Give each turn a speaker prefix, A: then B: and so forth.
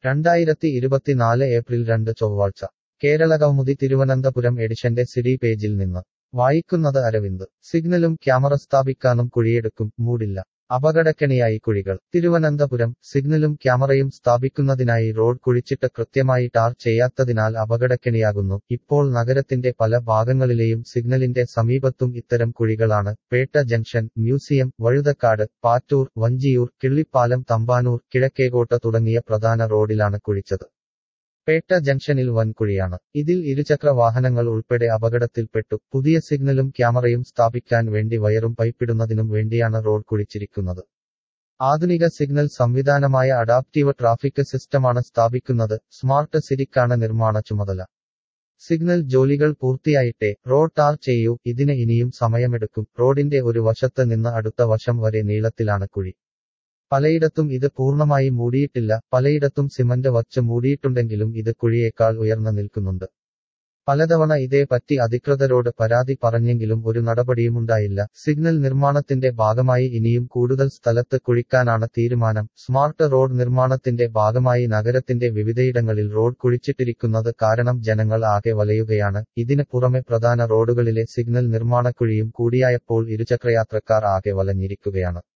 A: രണ്ടായിരത്തി ഇരുപത്തിനാല് ഏപ്രിൽ രണ്ട് ചൊവ്വാഴ്ച കേരളകൗമുദി തിരുവനന്തപുരം എഡിഷന്റെ സിഡി പേജിൽ നിന്ന് വായിക്കുന്നത് അരവിന്ദ് സിഗ്നലും ക്യാമറ സ്ഥാപിക്കാനും കുഴിയെടുക്കും മൂടില്ല അപകടക്കെണിയായി കുഴികൾ തിരുവനന്തപുരം സിഗ്നലും ക്യാമറയും സ്ഥാപിക്കുന്നതിനായി റോഡ് കുഴിച്ചിട്ട് കൃത്യമായി ടാർ ചെയ്യാത്തതിനാൽ അപകടക്കെണിയാകുന്നു ഇപ്പോൾ നഗരത്തിന്റെ പല ഭാഗങ്ങളിലെയും സിഗ്നലിന്റെ സമീപത്തും ഇത്തരം കുഴികളാണ് പേട്ട ജംഗ്ഷൻ മ്യൂസിയം വഴുതക്കാട് പാറ്റൂർ വഞ്ചിയൂർ കിള്ളിപ്പാലം തമ്പാനൂർ കിഴക്കേകോട്ട തുടങ്ങിയ പ്രധാന റോഡിലാണ് കുഴിച്ചത് പേട്ട ജംഗ്ഷനിൽ വൻ കുഴിയാണ് ഇതിൽ ഇരുചക്ര വാഹനങ്ങൾ ഉൾപ്പെടെ അപകടത്തിൽപ്പെട്ടു പുതിയ സിഗ്നലും ക്യാമറയും സ്ഥാപിക്കാൻ വേണ്ടി വയറും പൈപ്പിടുന്നതിനും വേണ്ടിയാണ് റോഡ് കുഴിച്ചിരിക്കുന്നത് ആധുനിക സിഗ്നൽ സംവിധാനമായ അഡാപ്റ്റീവ് ട്രാഫിക് സിസ്റ്റമാണ് സ്ഥാപിക്കുന്നത് സ്മാർട്ട് സിറ്റിക്കാണ് നിർമ്മാണ ചുമതല സിഗ്നൽ ജോലികൾ പൂർത്തിയായിട്ടേ റോഡ് ടാർ ചെയ്യൂ ഇതിന് ഇനിയും സമയമെടുക്കും റോഡിന്റെ ഒരു വശത്ത് നിന്ന് അടുത്ത വശം വരെ നീളത്തിലാണ് കുഴി പലയിടത്തും ഇത് പൂർണ്ണമായി മൂടിയിട്ടില്ല പലയിടത്തും സിമന്റ് വച്ച് മൂടിയിട്ടുണ്ടെങ്കിലും ഇത് കുഴിയേക്കാൾ ഉയർന്നു നിൽക്കുന്നുണ്ട് പലതവണ ഇതേപറ്റി അധികൃതരോട് പരാതി പറഞ്ഞെങ്കിലും ഒരു നടപടിയുമുണ്ടായില്ല സിഗ്നൽ നിർമ്മാണത്തിന്റെ ഭാഗമായി ഇനിയും കൂടുതൽ സ്ഥലത്ത് കുഴിക്കാനാണ് തീരുമാനം സ്മാർട്ട് റോഡ് നിർമ്മാണത്തിന്റെ ഭാഗമായി നഗരത്തിന്റെ വിവിധയിടങ്ങളിൽ റോഡ് കുഴിച്ചിട്ടിരിക്കുന്നത് കാരണം ജനങ്ങൾ ആകെ വലയുകയാണ് ഇതിന് പുറമെ പ്രധാന റോഡുകളിലെ സിഗ്നൽ നിർമ്മാണക്കുഴിയും കൂടിയായപ്പോൾ ഇരുചക്രയാത്രക്കാർ ആകെ വലഞ്ഞിരിക്കുകയാണ്